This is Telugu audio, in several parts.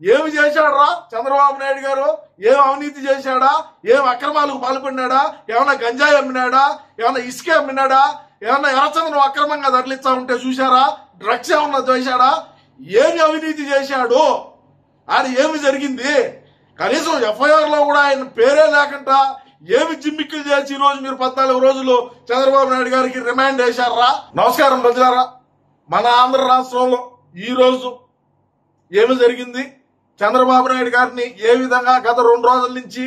ఏమి చేశాడరా చంద్రబాబు నాయుడు గారు ఏం అవినీతి చేశాడా ఏం అక్రమాలకు పాల్పడినాడా ఏమన్నా గంజాయి అమ్మినాడా ఏమన్నా ఇసుక అమ్మినాడా ఏమన్నా ఎర్రచంద్రం అక్రమంగా తరలిస్తా ఉంటే చూశారా డ్రగ్స్ ఏమన్నా చేశాడా ఏమి అవినీతి చేశాడు అది ఏమి జరిగింది కనీసం ఎఫ్ఐఆర్ లో కూడా ఆయన పేరే లేకుండా ఏమి జిమ్మిక్కులు చేసి ఈ రోజు మీరు పద్నాలుగు రోజులు చంద్రబాబు నాయుడు గారికి రిమాండ్ వేశారా నమస్కారం ప్రజలారా మన ఆంధ్ర రాష్ట్రంలో ఈ రోజు ఏమి జరిగింది చంద్రబాబు నాయుడు గారిని ఏ విధంగా గత రెండు రోజుల నుంచి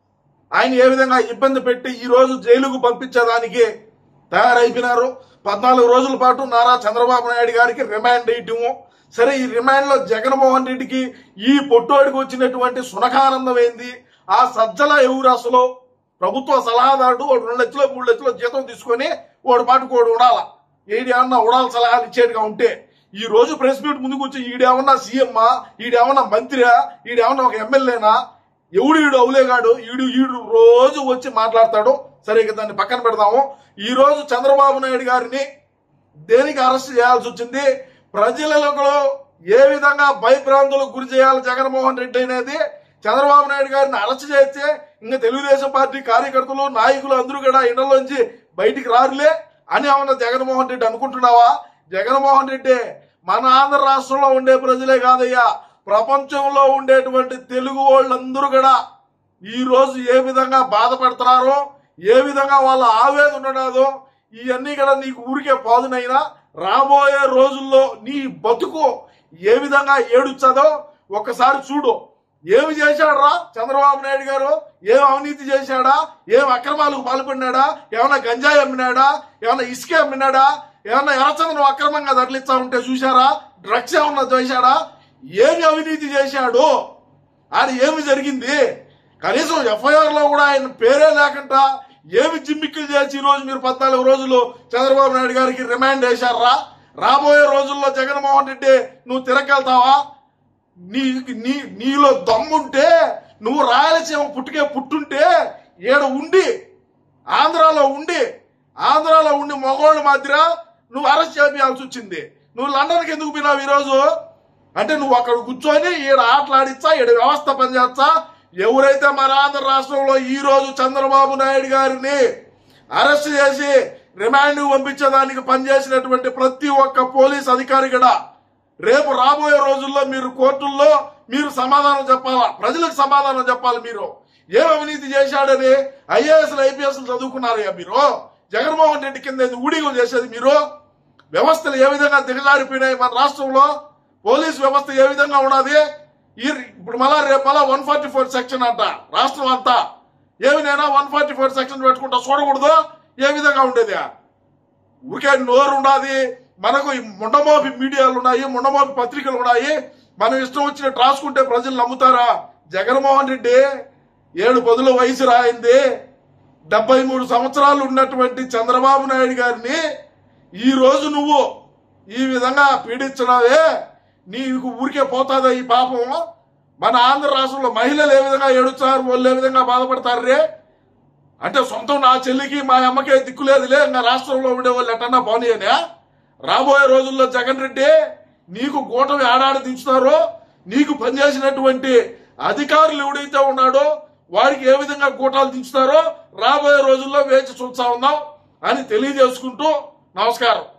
ఆయన ఏ విధంగా ఇబ్బంది పెట్టి ఈ రోజు జైలుకు పంపించేదానికి తయారైపోయినారు పద్నాలుగు రోజుల పాటు నారా చంద్రబాబు నాయుడు గారికి రిమాండ్ వేయటము సరే ఈ రిమాండ్ లో జగన్మోహన్ రెడ్డికి ఈ పొట్టోడికి వచ్చినటువంటి సునకానందం ఏంది ఆ సజ్జల ఎవరు అసలు ప్రభుత్వ సలహాదారుడు వాడు రెండు లక్షలు మూడు లక్షలు జీతం తీసుకొని వాడు పాటు కోడు ఉండాల ఏడి ఏమన్నా ఉడాల సలహాలు ఇచ్చేట్టుగా ఉంటే ఈ రోజు ప్రెస్ మీట్ ముందుకు వచ్చి ఈడేమన్నా సీఎమ్మా ఈడేమన్నా మంత్రియా ఈడేమన్నా ఒక ఎమ్మెల్యేనా ఎవడు ఈడు అవులేగాడు ఈడు ఈడు రోజు వచ్చి మాట్లాడతాడు సరే ఇక దాన్ని పక్కన పెడదాము ఈ రోజు చంద్రబాబు నాయుడు గారిని దేనికి అరెస్ట్ చేయాల్సి వచ్చింది ప్రజలలో ఏ విధంగా భయభ్రాంతులకు గురి చేయాలి జగన్మోహన్ రెడ్డి అనేది చంద్రబాబు నాయుడు గారిని అరెస్ట్ చేస్తే ఇంకా తెలుగుదేశం పార్టీ కార్యకర్తలు నాయకులు అందరూ కూడా ఇండలోంచి బయటికి రారులే అని ఏమన్నా జగన్మోహన్ రెడ్డి అనుకుంటున్నావా జగన్మోహన్ రెడ్డి మన ఆంధ్ర రాష్ట్రంలో ఉండే ప్రజలే కాదయ్యా ప్రపంచంలో ఉండేటువంటి తెలుగు వాళ్ళందరూ కూడా ఈ రోజు ఏ విధంగా బాధపడుతున్నారో ఏ విధంగా వాళ్ళ ఆవేదన ఉన్నదో ఇవన్నీ కూడా నీకు ఊరికే పాదునైనా రాబోయే రోజుల్లో నీ బతుకు ఏ విధంగా ఏడుచ్చదో ఒక్కసారి చూడు ఏమి చేశాడరా చంద్రబాబు నాయుడు గారు ఏం అవినీతి చేశాడా ఏం అక్రమాలకు పాల్పడినాడా ఏమన్నా గంజాయి అమ్మినాడా ఏమన్నా ఇసుక అమ్మినాడా ఏమన్నా ఎర్రచంద్రం అక్రమంగా తరలిస్తా ఉంటే చూశారా డ్రగ్స్ ఏమన్నా చేశాడా ఏమి అవినీతి చేశాడు అది ఏమి జరిగింది కనీసం ఎఫ్ఐఆర్ లో కూడా ఆయన పేరే లేకుండా ఏమి జిమ్మిక్కులు చేసి ఈ రోజు మీరు పద్నాలుగు రోజులు చంద్రబాబు నాయుడు గారికి రిమాండ్ వేశారా రాబోయే రోజుల్లో జగన్మోహన్ రెడ్డి నువ్వు తిరగలుగుతావా నీ నీ నీలో దమ్ముంటే నువ్వు రాయలసీమ పుట్టుకే పుట్టుంటే ఈడ ఉండి ఆంధ్రాలో ఉండి ఆంధ్రాలో ఉండి మగోళ్ళ మాదిర నువ్వు అరెస్ట్ చేయాల్సి వచ్చింది నువ్వు లండన్కి ఎందుకు పోయినావు ఈరోజు అంటే నువ్వు అక్కడ కూర్చొని ఈడ ఆటలాడిచ్చా ఈడ వ్యవస్థ పనిచేస్తా ఎవరైతే మన ఆంధ్ర రాష్ట్రంలో ఈ రోజు చంద్రబాబు నాయుడు గారిని అరెస్ట్ చేసి రిమాండ్ పంపించడానికి పనిచేసినటువంటి ప్రతి ఒక్క పోలీస్ అధికారి కూడా రేపు రాబోయే రోజుల్లో మీరు కోర్టుల్లో మీరు సమాధానం చెప్పాలా ప్రజలకు సమాధానం చెప్పాలి మీరు ఏం అవినీతి చేశాడని ఐఏఎస్ ఐపీఎస్ చదువుకున్నారయ్యా మీరు జగన్మోహన్ రెడ్డి కింద ఊడిగం చేసేది మీరు వ్యవస్థలు ఏ విధంగా దిగజారిపోయినాయి మన రాష్ట్రంలో పోలీస్ వ్యవస్థ ఏ విధంగా ఉన్నది ఈ ఇప్పుడు మళ్ళా రేపు మళ్ళా వన్ ఫార్టీ ఫోర్ సెక్షన్ అంట రాష్ట్రం అంతా ఏమి నేనా వన్ ఫార్టీ ఫోర్ సెక్షన్ పెట్టుకుంటా చూడకూడదు ఏ విధంగా ఉండేది ఊరికే నోరు ఉండాది మనకు ఈ ముండమోపి మీడియాలు ఉన్నాయి ముండమోపి పత్రికలు ఉన్నాయి మనం ఇష్టం వచ్చినట్టు రాసుకుంటే ప్రజలు నమ్ముతారా జగన్మోహన్ రెడ్డి ఏడు పదుల వయసు రాయింది డెబ్బై మూడు సంవత్సరాలు ఉన్నటువంటి చంద్రబాబు నాయుడు గారిని ఈ రోజు నువ్వు ఈ విధంగా పీడించడమే నీకు ఊరికే పోతాదా ఈ పాపం మన ఆంధ్ర రాష్ట్రంలో మహిళలు ఏ విధంగా ఏడుస్తారు వాళ్ళు ఏ విధంగా బాధపడతారు రే అంటే సొంతం నా చెల్లికి మా అమ్మకే దిక్కులేదులే ఇంకా రాష్ట్రంలో ఉండే వాళ్ళు ఎట్టన్నా పోనీయనే రాబోయే రోజుల్లో జగన్ రెడ్డి నీకు కూటమి ఆడాడి దించుతారో నీకు పనిచేసినటువంటి అధికారులు ఎవడైతే ఉన్నాడో వారికి ఏ విధంగా కూటాలు దించుతారో రాబోయే రోజుల్లో వేచి చూస్తా ఉన్నాం అని తెలియజేసుకుంటూ నమస్కారం